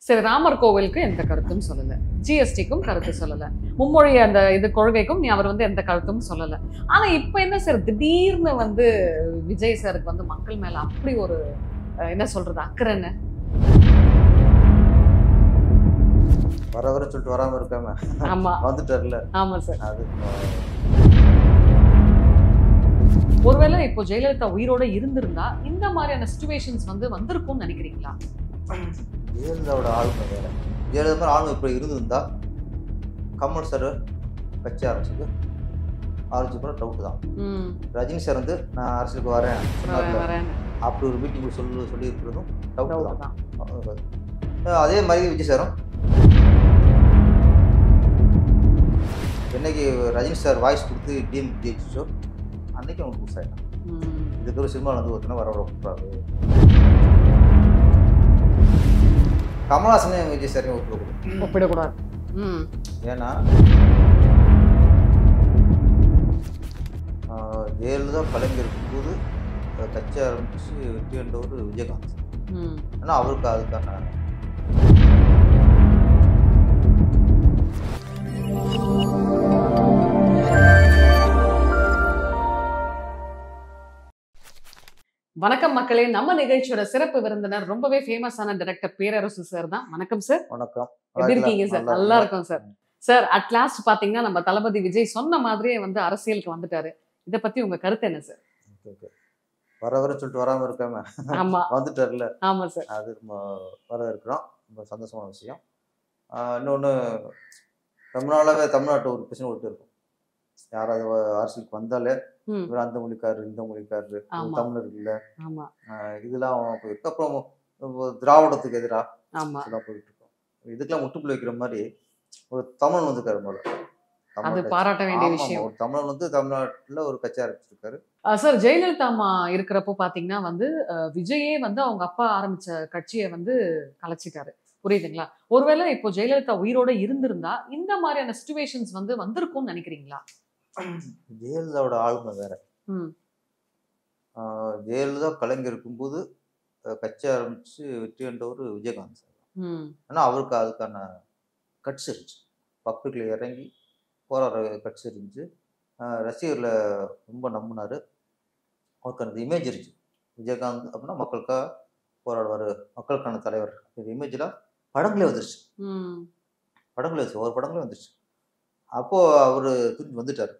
சரி ராமர் கோவிலுக்கு எந்த கருத்தும் சொல்லல ஜிஎஸ்டிக்கும் கருத்து சொல்லல மும்மொழி அந்த இது கொள்கைக்கும் நீ அவர் வந்து எந்த கருத்தும் சொல்லல ஆனா இப்ப என்ன சார் திடீர்னு வந்து விஜய் சாருக்கு வந்து மக்கள் மேல அப்படி ஒரு அஹ், என்ன சொல்றது அக்கறைன்னு வர வர சொல்லிட்டு வராம இருக்காம ஆமா வந்துட்டார்ல ஆமா சார் அது ஒருவேளை இப்போ ஜெயலலிதா உயிரோட இருந்திருந்தா இந்த மாதிரியான சுச்சுவேஷன்ஸ் வந்து வந்திருக்கும்னு நினைக்கிறீங்களா ஜெயலலிதாவோட ஆளுமை வேற ஜெயலலிதா மாதிரி ஆளுமை இப்போ இருந்திருந்தா கமல் சார் கட்சி ஆரம்பிச்சது ஆரம்பிச்சு கூட டவுட் தான் ம் ரஜினி சார் வந்து நான் அரசியலுக்கு வரேன் சொன்னார்ல. வரேன் அப்படி ஒரு மீட்டிங் சொல்லி சொல்லியிருக்கிறதும் டவுட் டவுட் தான் தான் அஹ் அதே மாதிரி விஜய் சாரும் என்னைக்கு ரஜினி சார் வாய்ஸ் கொடுத்து டீம் ஜெயிச்சிச்சோ அன்னைக்கு அவனுக்கு புதுசு ஆகிட்டான் ம். இதுக்கு ஒரு சினிமாவில் வந்து ஒருத்தனை வர விட கூடாது கமல்ஹாசனே விஜய் சாரையும் ஒத்துக்கூடாது ஒப்பிடக்கூடாது ம் ஏன்னா ஆஹ் ஜெயலலிதா கலைஞர் இருக்கும்போது அஹ் கட்சி ஆரம்பிச்சு வெற்றி கண்டவர் விஜயகாந்த் ம் ஆனால் அவருக்கு அதுக்கான வணக்கம் மக்களே நம்ம நிகழ்ச்சியோட சிறப்பு விருந்தினர் ரொம்பவே ஃபேமஸான டைரக்டர் பேரரசு சார் தான் வணக்கம் சார் வணக்கம் எப்படி இருக்கீங்க சார் நல்லா இருக்கும் சார் சார் அட் லாஸ்ட் பாத்தீங்கன்னா நம்ம தளபதி விஜய் சொன்ன மாதிரியே வந்து அரசியலுக்கு வந்துட்டாரு இத பத்தி உங்க கருத்து என்ன சார் Okay, okay. வர வர சொல்லிட்டு வராம இருக்காம ஆமா வந்துட்டார்ல ஆமா சார் அது நம்ம வர இருக்கிறோம் ரொம்ப சந்தோஷமான விஷயம் ஆஹ் இன்னொன்று ரொம்ப நாளாவே தமிழ்நாட்டு ஒரு பிரச்சனை விட்டு இருக்கும் யாராவது வ- அரசியலுக்கு வந்தாலே ம் இவர் அந்த மொழிக்காரர் இந்த மொழிக்காரர் இவர் ஆமா. தமிழர் இல்லை ஆமா இதெல்லாம் போயிருக்கு அப்புறம் இப்போ திராவிடத்துக்கு எதிராக ஆமா இதெல்லாம் போயிட்டு இருக்கோம் இதுக்கெல்லாம் முட்டுப்புள்ளி வைக்கிற மாதிரி ஒரு தமிழன் வந்துருக்காரு முதல்ல அது தமிழ்நாட்டுல. பாராட்ட வேண்டிய ஆமாமா, விஷயம் ஒரு தமிழன் வந்து தமிழ்நாட்டுல ஒரு கட்சி ஆரம்பிச்சிருக்காரு அஹ் சார் ஜெயலலிதா அம்மா இருக்கிறப்போ பாத்தீங்கன்னா வந்து அஹ், விஜயே வந்து அவங்க அப்பா ஆரம்பிச்ச கட்சியை வந்து கலைச்சிட்டாரு புரியுதுங்களா ஒருவேளை இப்போ ஜெயலலிதா உயிரோட இருந்திருந்தா இந்த மாதிரியான சுச்சுவேஷன்ஸ் வந்து வந்திருக்கும்னு நினைக்கிறீங்களா ஜெயலலிதாவோட ஆளுமை வேற ம் ஆஹ் ஜெயலலிதா கலைஞர் இருக்கும்போது அஹ் கட்சி ஆரம்பிச்சு வெற்றி கண்டவர் விஜயகாந்த் சார் ம் ஆனால் அவருக்கு அதுக்கான கட்ஸ் இருந்துச்சு பப்ளிக்கில் இறங்கி போராடுற கட்ஸ் இருந்துச்சு ஆஹ் ரசிகர்களை ரொம்ப நம்பினார் அவருக்கு அந்த இமேஜ் இருந்துச்சு விஜயகாந்த் அப்படின்னா மக்களுக்காக போராடுவார் மக்களுக்கான தலைவர் இந்த இமேஜ்லாம் படங்களே வந்துருச்சு ம் படங்களே வந்துச்சு ஒரு படங்களே வந்துருச்சு அப்போது அவர் திரும்பி வந்துட்டார்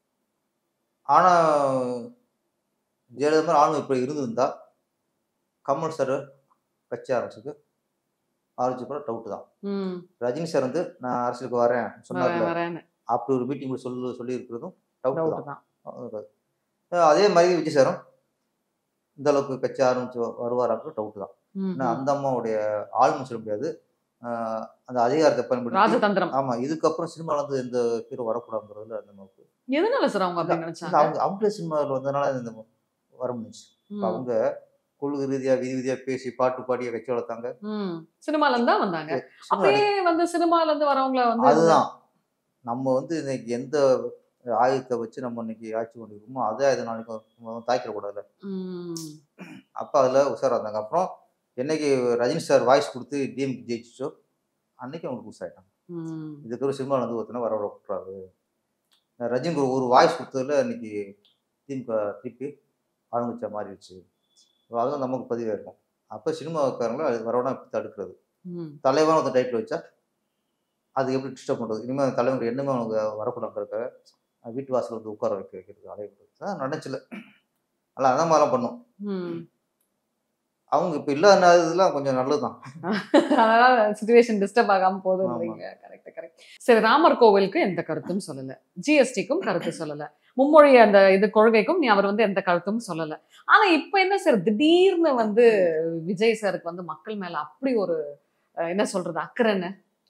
ஆனால் ஜெயலலிதா மாதிரி ஆளுமை இப்போ இருந்திருந்தா கமல் சார் கட்சி ஆரம்பிச்சது ஆரம்பிச்சு கூட டவுட் தான் ம் ரஜினி சார் வந்து நான் அரசியலுக்கு வரேன் வரேன் சொன்னார்ல வரேன்னு அப்படி ஒரு மீட்டிங் சொல்லி சொல்லியிருக்கிறதும் டவுட் டவுட் தான் தான் அஹ் அதே மாதிரி விஜய் சாரும் இந்த அளவுக்கு கட்சி ஆரம்பிச்சு வருவாராக்கு டவுட் தான் ம், ஏன்னா ம். அந்த அம்மாவுடைய ஆளுமை சொல்ல முடியாது அஹ் அந்த அதிகாரத்தை பயன்படுத்தி ராஜதந்திரம் ஆமா இதுக்கப்புறம் சினிமால இருந்து எந்த ஹீரோ வரக்கூடாதுங்கிறதுல அந்த அளவுக்கு எதனால சார் அவங்க அப்படி இல்ல, நினைச்சாங்க அவங்க அவங்களே சினிமாவில் வந்தனால இந்த வர முடிஞ்சுச்சு இப்ப ம், அவங்க கொள்கை ரீதியா விதி விதியா பேசி பாட்டு பாடிய கட்சி வளர்த்தாங்க ம். சினிமால இருந்து தான் வந்தாங்க சினிமா அப்படியே வந்து சினிமால இருந்து வரவங்கள வந்து அதுதான் நம்ம வந்து இன்னைக்கு எந்த ஆயுதத்தை வச்சு நம்ம இன்னைக்கு ஆட்சி கொண்டிருக்கோமோ அதே ஆயுதம் நாளைக்கு நம்ம தாக்கிடக்கூடாதுல்ல ம், அப்போ அதில் உஷாராக இருந்தாங்க அப்புறம் என்னைக்கு ரஜினி சார் வாய்ஸ் கொடுத்து டிஎம்கே ஜெயிச்சிச்சோ அன்னைக்கு அவங்களுக்கு உஷாயிட்டாங்க ம். இதுக்கு ஒரு சினிமாவில் வந்து ஒருத்தனை வர விடக்கூடாது ரஜினிக்கு ஒரு ஒரு வாய்ஸ் கொடுத்ததுல இன்னைக்கு திமுக திருப்பி ஆளுங்கட்சியா மாறிடுச்சு அதுவும் நமக்கு பதிவாக இருக்கும் அப்போ சினிமாக்காரங்களை அது வரவனா எப்படி தடுக்கிறது ம். தலைவன் ஒரு டைட்டில் வச்சா அது எப்படி டிஸ்டர்ப் பண்ணுறது இனிமேல் தலைவர் எண்ணமே அவனுக்கு வரக்கூடாதுக்காக வீட்டு வாசல் வந்து உட்கார வைக்க வைக்கிறது அலைய விடுறது நடந்துச்சுல அல்ல அந்த மாதிரிலாம் பண்ணும் ம். அவங்க இப்போ இல்லாத இதெல்லாம் கொஞ்சம் நல்லதுதான் அதனால சுச்சுவேஷன் டிஸ்டர்ப் ஆகாம போதுன்றீங்க கரெக்ட் கரெக்ட் சரி ராமர் கோவிலுக்கு எந்த கருத்தும் சொல்லல ஜிஎஸ்டிக்கும் கருத்து சொல்லல மும்மொழி அந்த இது கொள்கைக்கும் நீ அவர் வந்து எந்த கருத்தும் சொல்லல ஆனா இப்ப என்ன சார் திடீர்னு வந்து விஜய் சாருக்கு வந்து மக்கள் மேல அப்படி ஒரு அஹ், என்ன சொல்றது அக்கறைன்னு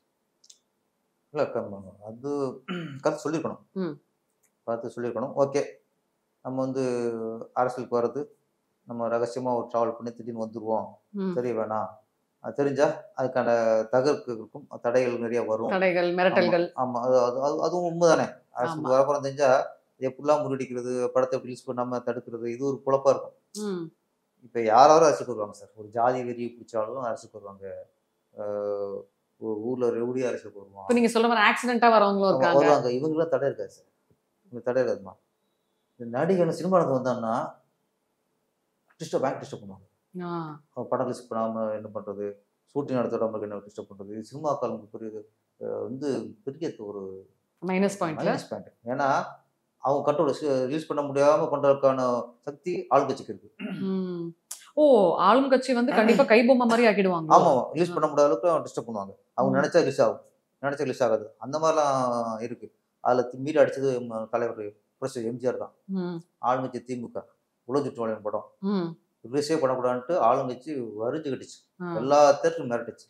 இல்லை அது கருத்து சொல்லியிருக்கணும் ம். பார்த்து சொல்லியிருக்கணும் ஓகே நம்ம வந்து அரசியலுக்கு வர்றது நம்ம ரகசியமாக ஒரு ட்ராவல் பண்ணி திடீர்னு வந்துடுவோம் ம். தெரிய வேணாம் அது தெரிஞ்சா அதுக்கான தகர்க்கு இருக்கும் தடைகள் நிறைய வரும் தடைகள் மிரட்டல்கள் ஆமா அது அது அது- அதுவும் உண்மைதானே அரசுக்கு வரப்புறம் தெரிஞ்சா எப்படிலாம் முறியடிக்கிறது படத்தை ரிலீஸ் பண்ணாம தடுக்கிறது இது ஒரு குழப்பா இருக்கும் ம். இப்போ யாராவது அரசுக்கு வருவாங்க சார் ஒரு ஜாதி வெறி பிடிச்சாலும் அரசுக்கு வருவாங்க அஹ் ஊர்ல ரவுடியா அரசியல் வருவான் இப்ப நீங்க சொல்ற மாதிரி ஆக்சிடென்ட்டா வரவங்களும் அவங்க இருக்காங்க வருவாங்க இவங்களாம் தடை இருக்காது சார் இவங்க தடை இருக்காதுமா இந்த நடிகன் சினிமாவுக்கு வந்தான்னா டிஸ்டர்ப் பேங்க் டிஸ்டர்ப் பண்ணுவாங்க ஆ, அவன் படம் ரிலீஸ் பண்ணாமல் என்ன பண்ணுறது ஷூட்டிங் நடத்த நம்மளுக்கு என்ன டிஸ்டர்ப் பண்ணுறது இது சினிமா காலங்களுக்கு பெரிய அஹ், வந்து பெரிய ஒரு மைனஸ் பாயிண்ட்ல மைனஸ் பாயிண்ட் ஏன்னா அவங்க கட்டோட ரிலீஸ் பண்ண முடியாமல் பண்ணுறதுக்கான சக்தி ஆளுங்கட்சிக்கு இருக்கு ம். ஓ ஆளும் கட்சி வந்து கண்டிப்பா கைபொம்மை மாதிரி ஆக்கிடுவாங்க ஆமாம் ரிலீஸ் பண்ண முடியாத அளவுக்கு அவன் டிஸ்டர்ப் பண்ணுவாங்க அவங்க ம். நினைச்சா ரிலீஸ் ஆகும் நினைச்சா ரிலீஸ் ஆகாது அந்த மாதிரிலாம் இருக்கு அதில் மீறி அடிச்சது நம்ம தலைவர் புரட்சி எம்ஜிஆர் தான் ம், ஆளுங்கட்சி திமுக உலகச்சுற்றுவாளின் படம் ம், ரிலீஸே பண்ணக்கூடாதுன்ட்டு ஆளுங்கட்சி வரிஞ்சு கட்டுச்சு ஆ, எல்லா தேட்டரும் மிரட்டுச்சு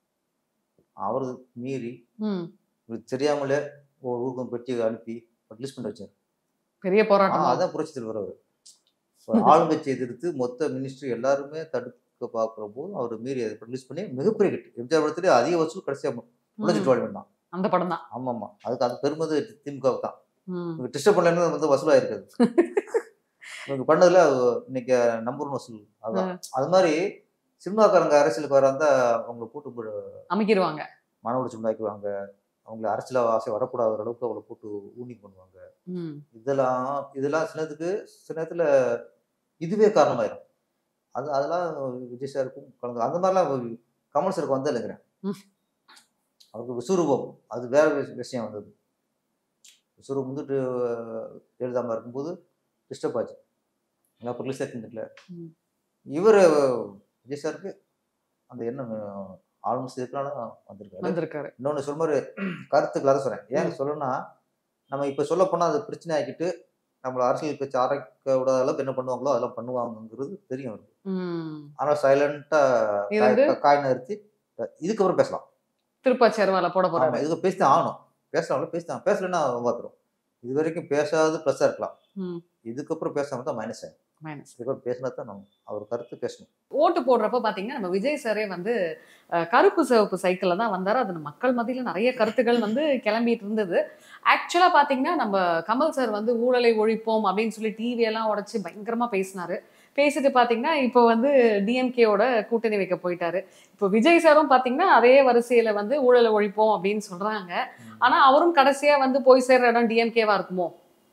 அவரு மீறி ம். இவருக்கு தெரியாமலே ஒரு ஊருக்கும் பெட்டி அனுப்பி ரிலீஸ் பண்ணி வச்சார் பெரிய ஆ, போராட்டம் அதான் புரட்சி தலைவர் அவர் ஆளுங்கட்சி எதிர்த்து மொத்த மினிஸ்ட்ரி எல்லாருமே தடுக்க பார்க்குற போது அவர் மீறி அதை ரிலீஸ் பண்ணி மிகப்பெரிய ஹிட் எம்ஜிஆர் படத்துலேயே அதிக வசூல் கடைசியாக உலகச்சுற்றுவாளின் தான் அந்த படம் தான் ஆமாம் ஆமாம் அதுக்கு அது பெருமது திமுகவுக்கு தான் ம். இவங்க டிஸ்டர்ப் பண்ணலன்னு வந்து வசூலாயிருக்காது இவங்க பண்ணதுல இன்னைக்கு நம்பர் வசூல் அதுதான் அது மாதிரி சினிமாக்காரங்க அரசியலுக்கு வர இருந்தா அவங்களை போட்டு பு- அமைக்கிடுவாங்க மன உடைச்சு உண்டாக்குவாங்க அவங்கள அரசியல் ஆசை வரக்கூடாத அளவுக்கு அவங்கள போட்டு ஊனி பண்ணுவாங்க ம். இதெல்லாம் இதெல்லாம் சிலதுக்கு சில நேரத்துல இதுவே காரணமாயிரும் அது அதெல்லாம் விஜய் சாருக்கும் கலந்து அந்த மாதிரிலாம் கமல் சாருக்கு வந்தா இல்லைங்கிறேன் ம். அவருக்கு விஸ்வரூபம் அது வேற விஷ- விஷயம் வந்தது விஸ்வரூபம் வந்துட்டு எழுதாம இருக்கும்போது டிஸ்டர்ப் ஆச்சு அப்போ ரிலீஸ் ஆச்சுல ம். இவர் விஜய் சாருக்கு அந்த எண்ணம் ஆல்மோஸ்ட் இருக்கிறனால வந்திருக்காரு வந்திருக்காரு இன்னொன்று சொல்ல மாதிரி கருத்துக்கள் அதை சொல்கிறேன் ஏன் சொல்லணும்னா நம்ம இப்போ சொல்ல போனால் அது பிரச்சனை ஆக்கிட்டு நம்மளை அரசியல் கட்சி அரைக்க விடாத அளவுக்கு என்ன பண்ணுவாங்களோ அதெல்லாம் பண்ணுவாங்கங்கிறது தெரியும் அவருக்கு ம். ஆனால் இருந்து? சைலண்ட்டாக காய் நிறுத்தி இதுக்கப்புறம் பேசலாம் திருப்பாச்சி அருவால போட போறாரு ஆமாம் இதுக்கு பேசிதான் ஆகணும் பேசலாம் பேசிதான் பேசலைன்னா பார்க்குறோம் இது வரைக்கும் பேசாத ப்ளஸ்ஸாக இருக்கலாம் ம். இதுக்கப்புறம் பேசாம தான் மைனஸ் ஆகும் மைனஸ் இதுக்கப்புறம் பேசினா தான் நம்ம அவர் கருத்து பேசணும் ஓட்டு போடுறப்ப பாத்தீங்கன்னா நம்ம விஜய் சாரே வந்து அஹ், கருப்பு சிவப்பு சைக்கிள்ல தான் வந்தாரு அது மக்கள் மத்தியில நிறைய கருத்துக்கள் வந்து கிளம்பிட்டு இருந்தது ஆக்சுவலா பாத்தீங்கன்னா நம்ம கமல் சார் வந்து ஊழலை ஒழிப்போம் அப்படின்னு சொல்லி டிவி எல்லாம் உடைச்சு பயங்கரமா பேசினாரு பேசிட்டு பாத்தீங்கன்னா இப்போ வந்து டிஎம்கேவோட கூட்டணி வைக்க போயிட்டாரு இப்போ விஜய் சாரும் பாத்தீங்கன்னா அதே வரிசையில வந்து ஊழலை ஒழிப்போம் அப்படின்னு சொல்றாங்க ஆனா அவரும் கடைசியா வந்து போய் சேர்ற இடம் டிஎம்கேவா இருக்குமோ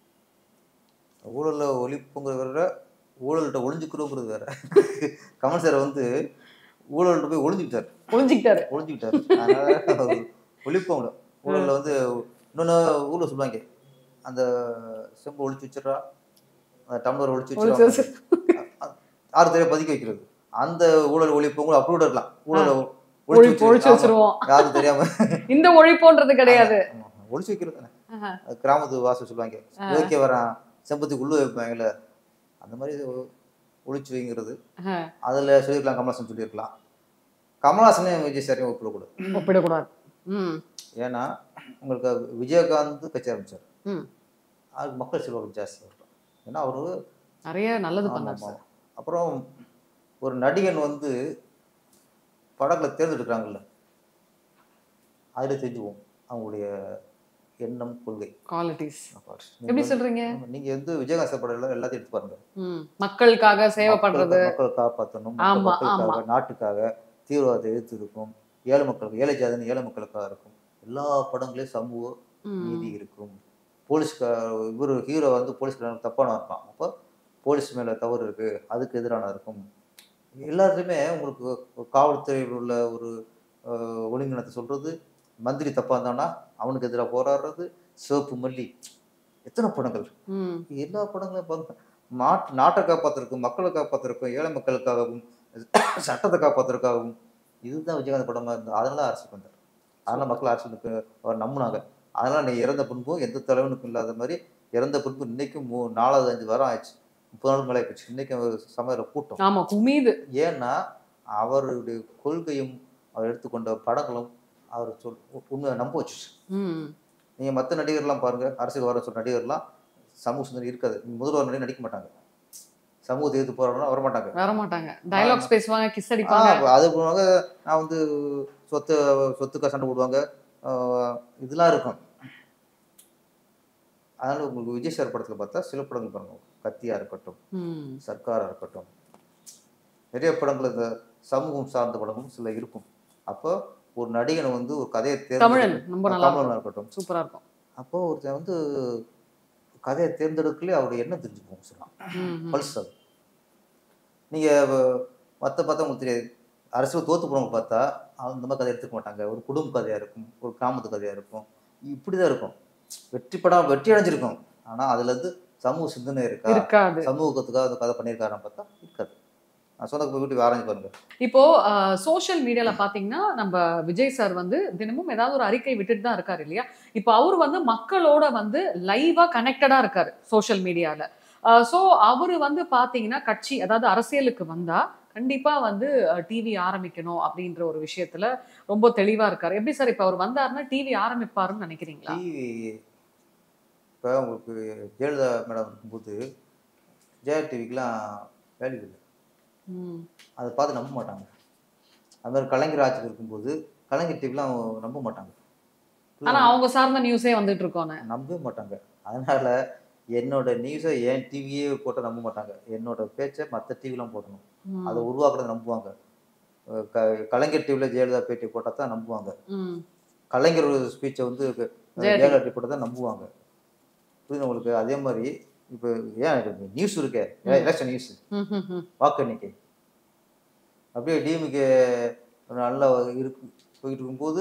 ஊழலில் ஒழிப்புங்கிறது வேற ஊழல்கிட்ட ஒளிஞ்சுக்கிறோங்கிறது வேற கமல் சார் வந்து ஊழல்கிட்ட போய் ஒளிஞ்சுக்கிட்டார் ஒழிஞ்சுக்கிட்டாரு ஒளிஞ்சுக்கிட்டார் அதனால அவர் ஒழிப்பவங்க ஊழலில் வந்து இன்னொன்று ஊரில் சொல்லுவாங்க அந்த செம்பு ஒழிச்சு வச்சிடறா அந்த டம்ளர் ஒழிச்சு ஒழிச்சு வச்சிடறா ஆறு தெரிய பதுக்கி வைக்கிறது அந்த ஊழல் ஒழிப்பவங்க அப்படி கூட இருக்கலாம் ஊழல் ஒழிப்பு ஒழிச்சு ஆமா, வச்சிருவோம் யாரும் தெரியாம இந்த ஒழிப்போன்றது கிடையாது ஆமா, ஒழிச்சு வைக்கிறது தானே ஆஹா. அது கிராமத்து வாசல் சொல்லுவாங்க யோக்கிய வரான் செம்பத்துக்கு உள்ள வைப்பாங்கல்ல அந்த மாதிரி இது ஒழிச்சு வைங்கிறது ஆஹா. அதுல சொல்லியிருக்கலாம் கமல்ஹாசன் சொல்லியிருக்கலாம் கமல்ஹாசனையும் விஜய் சாரையும் ஒப்பிடக்கூடாது ஒப்பிடக்கூடாது ம் ஏன்னா உங்களுக்கு விஜயகாந்த் கட்சி ஆரம்பிச்சார் ம். அதுக்கு மக்கள் செல்வாக்கு ஜாஸ்தி இருக்கும் ஏன்னா அவரு நிறைய நல்லது ஆமா, பண்ணார் ஆமா. சார் அப்புறம் ஒரு நடிகன் வந்து படங்களை தேர்ந்தெடுக்கிறாங்கல்ல அதில் தெரிஞ்சுவோம் அவங்களுடைய எண்ணம் கொள்கை குவாலிட்டிஸ் நீங்க எப்படி வந்து- சொல்றீங்க ஆமா, நீங்க வந்து விஜயகாந்த் சார் படம் எல்லாம் எல்லாத்தையும் எடுத்து பாருங்க ம் மக்களுக்காக சேவை பண்றது மக்களுக்கு- மக்களை காப்பாற்றணும் ஆமா, மக்களுக்காக நாட்டுக்காக தீவிரவாதத்தை எதிர்த்து இருக்கும் ஏழை மக்களுக்கு ஏழை ஜாதின்னு ஏழை மக்களுக்காக இருக்கும் எல்லா படங்களையும் சமூக ம். நீதி இருக்கும் போலீஸ்கா இவர் ஹீரோ வந்து போலீஸ்காரன் தப்பான இருப்பான் அப்போ போலீஸ் மேலே தவறு இருக்கு அதுக்கு எதிரான இருக்கும் எல்லாத்துலேயுமே உங்களுக்கு ஒரு காவல்துறையில் உள்ள ஒரு அஹ், ஒழுங்கினத்தை சொல்றது மந்திரி தப்பா இருந்தானா அவனுக்கு எதிராக போராடுறது சிவப்பு மல்லி எத்தனை படங்கள் ம் எல்லா படங்களையும் பாருங்க நாட் நாட்டை காப்பாற்றுறதுக்கும் மக்களை காப்பாற்றுறதுக்கும் ஏழை மக்களுக்காகவும் சட்டத்தை காப்பாற்றுறதுக்காகவும் இதுதான் விஜயகாந்த் படமா இருந்தது அதனால அரசுக்கு வந்தார் அதனால மக்கள் அரசுக்கு அவர் நம்பினாங்க அதனால நீ இறந்த பின்பும் எந்த தலைவனுக்கும் இல்லாத மாதிரி இறந்த பின்பு இன்னைக்கும் மூ நாலாவது அஞ்சு வாரம் ஆயிடுச்சு முப்பது நாள் மேலே ஆயிடுச்சு இன்னைக்கு சமையல கூட்டம் ஆமா குமிது ஏன்னா அவருடைய கொள்கையும் அவர் எடுத்துக்கொண்ட படங்களும் அவர் சொல் உண்மையை நம்ப வச்சுச்சு ம் நீங்க மற்ற நடிகர்லாம் பாருங்க அரசியல் வர சொல்ற நடிகர்லாம் சமூக சிந்தனை இருக்காது முதல்வர் நடிகர் நடிக்க மாட்டாங்க சமூகத்தை எதிர்த்து போறாங்கன்னா வர மாட்டாங்க வர மாட்டாங்க டயலாக்ஸ் பேசுவாங்க கிஸ் ஆ, அடிப்பாங்க அது போனாங்க நான் வந்து சொத்து சொத்துக்கா சண்டை போடுவாங்க ஆஹ் இதெல்லாம் இருக்கும் அதனால உங்களுக்கு விஜய் சார் படத்துல பார்த்தா சில படங்கள் பாருங்க கத்தியா இருக்கட்டும் ம் சர்க்காரா இருக்கட்டும் நிறைய படங்கள் இந்த சமூகம் சார்ந்த படங்களும் சில இருக்கும் அப்போ ஒரு நடிகனை வந்து ஒரு கதையை தமிழன் தேர்ந்தெடுக்க ரொம்ப நல்லா தமிழனா இருக்கும் இருக்கட்டும் சூப்பரா இருக்கும் அப்போ ஒருத்தன் வந்து கதையை தேர்ந்தெடுக்கலே அவருடைய என்ன தெரிஞ்சுப்போம் சொல்லலாம் ம், ம். பல்ஸ் அது நீங்கள் மற்ற பார்த்தா உங்களுக்கு தெரியாது அரசியல் தோத்து போனவங்க பார்த்தா அவங்க இந்த மாதிரி கதை எடுத்துக்க மாட்டாங்க ஒரு குடும்ப கதையாக இருக்கும் ஒரு கிராமத்து கதையாக இருக்கும் இப்படி தான் இருக்கும் வெற்றி படம் வெற்றி அடைஞ்சிருக்கும் ஆனால் அதுலேருந்து சமூக சிந்தனை இருக்கா இருக்காது சமூகத்துக்காக அந்த கதை பண்ணியிருக்காருன்னு பார்த்தா இருக்காது நான் சொன்ன வீட்டு ஆராய்ச்சி பாருங்க இப்போ சோஷியல் மீடியால பாத்தீங்கன்னா நம்ம விஜய் சார் வந்து தினமும் ஏதாவது ஒரு அறிக்கை விட்டுட்டு தான் இருக்காரு இல்லையா இப்போ அவர் வந்து மக்களோட வந்து லைவா கனெக்டடா இருக்காரு சோஷியல் மீடியால ஸோ அவர் வந்து பாத்தீங்கன்னா கட்சி அதாவது அரசியலுக்கு வந்தா கண்டிப்பா வந்து டிவி ஆரம்பிக்கணும் அப்படின்ற ஒரு விஷயத்துல ரொம்ப தெளிவா இருக்காரு எப்படி சார் இப்போ அவர் வந்தாருன்னா டிவி ஆரம்பிப்பாருன்னு நினைக்கிறீங்களா டிவி இப்போ உங்களுக்கு ஜெயலலிதா மேடம் இருக்கும்போது ஜெயா டிவிக்கெலாம் வேல்யூ இல்லை ம், அதை பார்த்து நம்ப மாட்டாங்க அது மாதிரி கலைஞர் ஆட்சியில் இருக்கும்போது கலைஞர் டிவிலாம் நம்ப மாட்டாங்க ஆனா அவங்க சார்ந்த நியூஸே வந்துட்டு இருக்கோன்னு நம்பவே மாட்டாங்க அதனால என்னோட நியூஸை என் டிவியே போட்டால் நம்ப மாட்டாங்க என்னோட பேச்சை மற்ற டிவிலாம் போடணும் ம், அதை உருவாக்குறத நம்புவாங்க அஹ் க கலைஞர் டிவியில் ஜெயலலிதா பேட்டி போட்டால் தான் நம்புவாங்க ம், கலைஞர் ஸ்பீச்சை வந்து அஹ் ஜெயா ஜெயலலிதா டிவி போட்டால் தான் நம்புவாங்க புரியுது உங்களுக்கு அதே மாதிரி இப்போ ஏன் நியூஸ் இருக்கே ம். எலெக்ஷன் நியூஸ் ம், ம், ம். வாக்கு எண்ணிக்கை அப்படியே டிஎம்கே நல்லா இருக்கு போயிட்டு இருக்கும்போது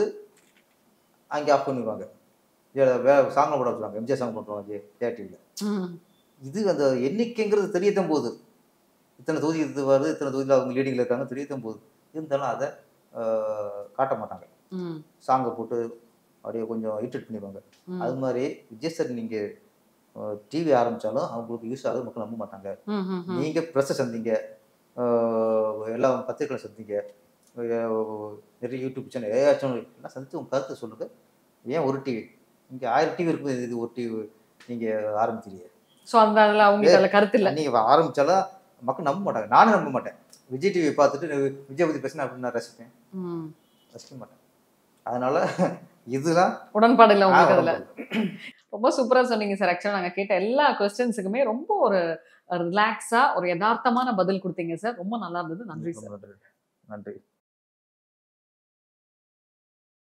அங்கே ஆஃப் பண்ணிடுவாங்க வே சாங் போட வச்சுருவாங்க எம்ஜிஆர் சாங் போட்டுருவாங்க ஜே ஜே டிவியில் ம், இது அந்த எண்ணிக்கைங்கிறது தெரியத்தான் போகுது இத்தனை தொகுதி இது வருது இத்தனை தொகுதியில் அவங்க லீடிங்கில் இருக்காங்க தெரியத்தான் போகுது இருந்தாலும் அதை ஆஹ், காட்ட மாட்டாங்க ம், சாங்கை போட்டு அப்படியே கொஞ்சம் இரிட்டேட் பண்ணிடுவாங்க ம். அது மாதிரி விஜய் சார் நீங்கள் டிவி ஆரம்பித்தாலும் அவங்களுக்கு யூஸ் ஆகுது மக்கள் நம்ப மாட்டாங்க ம், ம், ம். நீங்கள் ப்ரெஸ்ஸை சந்திங்க ஆஹ் எல்லா பத்திரிகைகளை சந்திங்க ஆஹ் நிறைய யூடியூப் சேனல் ஏஆர் சேனல் எல்லாம் சந்தித்து உங்கள் கருத்தை சொல்லுங்கள் ஏன் ஒரு டிவி இங்கே ஆயிரம் டிவி இருக்குது இது ஒரு டிவி நீங்கள் ஆரம்பிக்கிறீங்க சோ அந்த அதுல அவங்களுக்கு அதுல கருத்து இல்ல நீங்கள் ஆரம்பித்தாலும் மக்கள் நம்ப மாட்டாங்க நானும் நம்ப மாட்டேன் விஜய் டிவி பார்த்துட்டு நான் விஜய் பற்றி பேசினா அப்படின்னு நான் ரசிப்பேன் ம். ரசிக்க மாட்டேன் அதனால இதுதான் உடன்பாடு இல்ல உங்களுக்கு ஆ, அதுல ரொம்ப சூப்பரா சொன்னீங்க சார் ஆக்சுவலா நாங்க கேட்ட எல்லா கொஸ்டின்ஸுக்குமே ரொம்ப ஒரு ரிலாக்ஸா ஒரு யதார்த்தமான பதில் கொடுத்தீங்க சார் ரொம்ப நல்லா இருந்தது நன்றி சார் நன்றி நன்றி